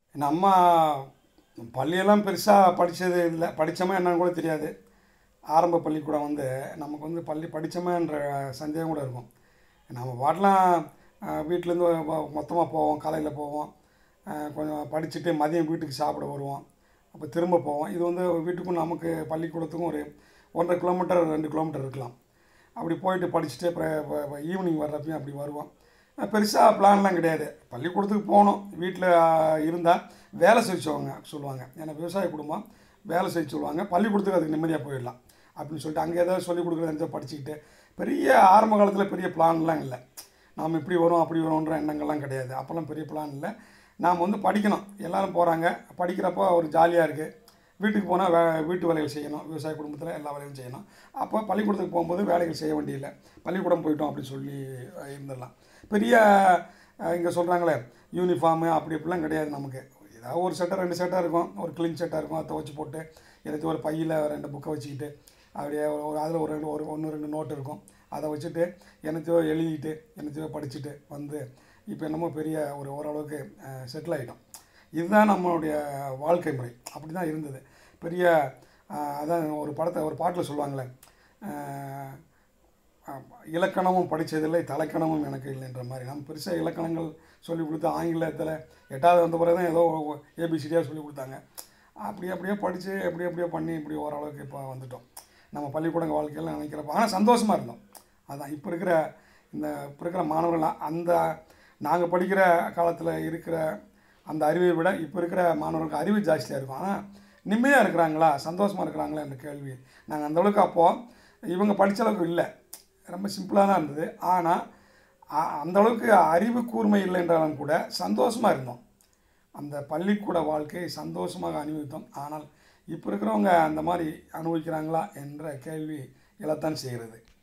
நம்ம பள்ளியெல்லாம் பெருசாக படித்தது இல்லை படித்தோமா என்னன்னு கூட தெரியாது ஆரம்ப பள்ளிக்கூடம் வந்து நமக்கு வந்து பள்ளி படித்தோமான்ற சந்தேகம் கூட இருக்கும் நம்ம பாட்டெலாம் வீட்டிலேருந்து மொத்தமாக போவோம் காலையில் போவோம் அஹ் கொஞ்சம் படிச்சுட்டு மதியம் வீட்டுக்கு சாப்பிட வருவோம் அப்போ திரும்ப போவோம் இது வந்து வீட்டுக்கும் நமக்கு பள்ளிக்கூடத்துக்கும் ஒரு ஒன்றரை கிலோமீட்டர் ரெண்டு கிலோமீட்டர் இருக்கலாம் அப்படி போயிட்டு படிச்சுட்டு அப்புறம் ஈவினிங் வர்றப்பையும் அப்படி வருவோம் பெருசாக பிளான்லாம் கிடையாது பள்ளிக்கூடத்துக்கு போகணும் வீட்டில் இருந்தால் வேலை செய்ய சொல்லுவாங்க சொல்லுவாங்க ஏன்னா விவசாய குடும்பம் வேலை செய்ய சொல்லுவாங்க பள்ளிக்கூடத்துக்கு அதுக்கு நிம்மதியாக போயிடலாம் அப்படின்னு சொல்லிட்டு அங்கே ஏதாவது சொல்லிக் கொடுக்குறது எந்த படிச்சுக்கிட்டு பெரிய ஆரம்ப காலத்தில் பெரிய பிளான்லாம் இல்லை நாம் இப்படி வரும் அப்படி வரும்ன்ற எண்ணங்கள்லாம் கிடையாது அப்போல்லாம் பெரிய பிளான் இல்லை நாம் வந்து படிக்கணும் எல்லாரும் போகிறாங்க படிக்கிறப்போ ஒரு ஜாலியாக இருக்குது வீட்டுக்கு போனால் வே வீட்டு வேலைகள் செய்யணும் விவசாய குடும்பத்தில் எல்லா வேலையும் செய்யணும் அப்போ பள்ளிக்கூடத்துக்கு போகும்போது வேலைகள் செய்ய வேண்டியதில்லை பள்ளிக்கூடம் போயிட்டோம் அப்படின்னு சொல்லி அஹ், இருந்துடலாம் பெரிய இங்கே சொல்கிறாங்களே யூனிஃபார்மு அப்படி இப்படிலாம் கிடையாது நமக்கு ஏதாவது ஒரு செட்டாக ரெண்டு செட்டாக இருக்கும் ஒரு க்ளீன் செட்டாக இருக்கும் அதை துவச்சி போட்டு எனக்கு ஒரு பையில் ரெண்டு புக்கை வச்சுக்கிட்டு அப்படியே ஒரு- ஒரு அதில் ஒரு ரெண்டு ஒரு ஒன்று ரெண்டு நோட்டு இருக்கும் அதை வச்சுட்டு என்னத்தையோ எழுதிட்டு என்னத்தையோ படிச்சுட்டு வந்து இப்போ என்னமோ பெரிய ஒரு ஓரளவுக்கு செட்டில் ஆகிட்டோம் இதுதான் நம்மளுடைய வாழ்க்கை முறை அப்படி தான் இருந்தது பெரிய அஹ், அதான் ஒரு படத்தை ஒரு பாட்டில் சொல்லுவாங்களே அஹ், ஆமா. இலக்கணமும் படித்ததில்லை தலைக்கணமும் எனக்கு இல்லைன்ற மாதிரி நம்ம பெருசாக இலக்கணங்கள் சொல்லி கொடுத்து ஆங்கிலத்தில் எட்டாவது வந்த பிறகு தான் ஏதோ ஏபிசிடியாக சொல்லி கொடுத்தாங்க அப்படி அப்படியே படித்து எப்படி எப்படியோ பண்ணி இப்படி ஓரளவுக்கு இப்போ வந்துட்டோம் நம்ம பள்ளிக்கூடங்க வாழ்க்கையில் நினைக்கிறப்ப ஆனால் சந்தோஷமாக இருந்தோம் அதான் இப்போ இருக்கிற இந்த இப்போ இருக்கிற மாணவர்கள்லாம் அந்த நாங்கள் படிக்கிற காலத்தில் இருக்கிற அந்த அறிவை விட இப்போ இருக்கிற மாணவர்களுக்கு அறிவு ஜாஸ்தியாக இருக்கும் ஆனால் நிம்மதியாக இருக்கிறாங்களா சந்தோஷமாக இருக்கிறாங்களா என்ற கேள்வி நாங்கள் அந்த அளவுக்கு அப்போது இவங்க படித்த அளவுக்கு இல்லை ரொம்ப சிம்பிளாக தான் இருந்தது ஆனால் அ- அந்த அளவுக்கு அறிவு கூர்மை இல்லை என்றாலும் கூட சந்தோஷமாக இருந்தோம் அந்த பள்ளிக்கூட வாழ்க்கையை சந்தோஷமாக அனுபவித்தோம் ஆனால் இப்போ இருக்கிறவங்க அந்த மாதிரி அனுபவிக்கிறாங்களா என்ற கேள்வி எழத்தான் செய்கிறது